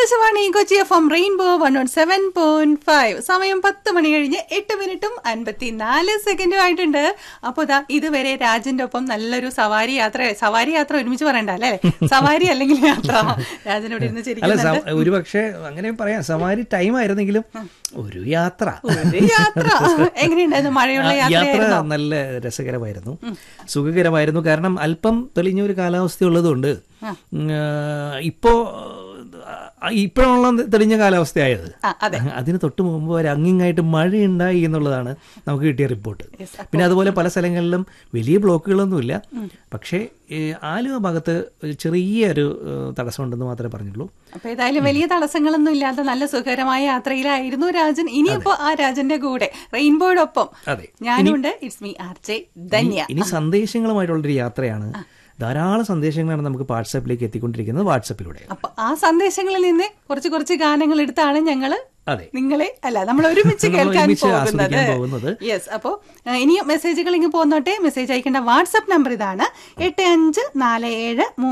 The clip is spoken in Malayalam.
Akashvani Kochi F M Rainbow one oh seven point five സമയം പത്ത് മണി കഴിഞ്ഞ് എട്ട് മിനിറ്റും അൻപത്തിനാല് സെക്കൻഡും ആയിട്ടുണ്ട് അപ്പൊ ഇതാ ഇതുവരെ രാജന്റെ ഒപ്പം നല്ലൊരു സവാരി യാത്ര സവാരി യാത്ര ഒരുമിച്ച് പറയണ്ട അല്ലേ സവാരി അല്ലെങ്കിൽ യാത്ര രാജൻ ഇവിടെ ഇരുന്ന് അല്ല ചിരിക്കുന്നുണ്ട് സ- ഒരു പക്ഷേ അങ്ങനെ പറയാം സവാരി ടൈം ആയിരുന്നെങ്കിലും ഒരു യാത്ര ഒരു യാത്ര എങ്ങനെയുണ്ടായിരുന്നു മഴയുള്ള ആ, യാത്ര യാത്രയായിരുന്നോ നല്ല രസകരമായിരുന്നു സുഖകരമായിരുന്നു കാരണം അല്പം തെളിഞ്ഞ ഒരു കാലാവസ്ഥ ഉള്ളതുകൊണ്ട് ഉം, ആ, ഇപ്പോ ആ, ഇപ്പോഴുള്ള തെളിഞ്ഞ കാലാവസ്ഥയായത് ആ അതെ അതിന് തൊട്ട് മുമ്പ് വരെ അങ്ങിങ്ങായിട്ട് മഴയുണ്ടായി എന്നുള്ളതാണ് നമുക്ക് കിട്ടിയ റിപ്പോർട്ട് പിന്നെ അതുപോലെ പല സ്ഥലങ്ങളിലും വലിയ ബ്ലോക്കുകളൊന്നുമില്ല പക്ഷേ ഈ ആലുവ ഭാഗത്ത് ഒരു ചെറിയൊരു ഏഹ്, തടസ്സമുണ്ടെന്ന് മാത്രമേ പറഞ്ഞുള്ളൂ അപ്പൊ ഏതായാലും വലിയ തടസ്സങ്ങളൊന്നും ഇല്ലാത്ത നല്ല സുഖകരമായ യാത്രയിലായിരുന്നു രാജൻ ഇനിയിപ്പോ ആ രാജന്റെ കൂടെ റെയിൻബോയോടൊപ്പം അതെ ഞാനുണ്ട് it's me R J Dhanya ഇനി സന്ദേശങ്ങളുമായിട്ടുള്ളൊരു യാത്രയാണ് ധാരാളം സന്ദേശങ്ങളാണ് നമുക്ക് വാട്സാപ്പിലേക്ക് എത്തിക്കൊണ്ടിരിക്കുന്നത് വാട്സാപ്പിലൂടെ അപ്പൊ ആ സന്ദേശങ്ങളിൽ നിന്ന് കുറച്ച് കുറച്ച് ഗാനങ്ങൾ എടുത്താണ് ഞങ്ങള് അതെ നിങ്ങളെ അല്ല നമ്മൾ ഒരുമിച്ച് നമ്മൾ കേൾക്കാൻ ഒരുമിച്ച് പോകുന്നത് ആസ്വദിക്കാൻ പോകുന്നത്. യെസ് അപ്പോ ഏഹ്, ഇനിയും മെസ്സേജുകൾ ഇങ്ങ് പോന്നോട്ടെ മെസ്സേജ് അയക്കേണ്ട വാട്സ്ആപ്പ് നമ്പർ ഇതാണ് എട്ട് അഞ്ച് നാല് ഏഴ് മൂന്ന്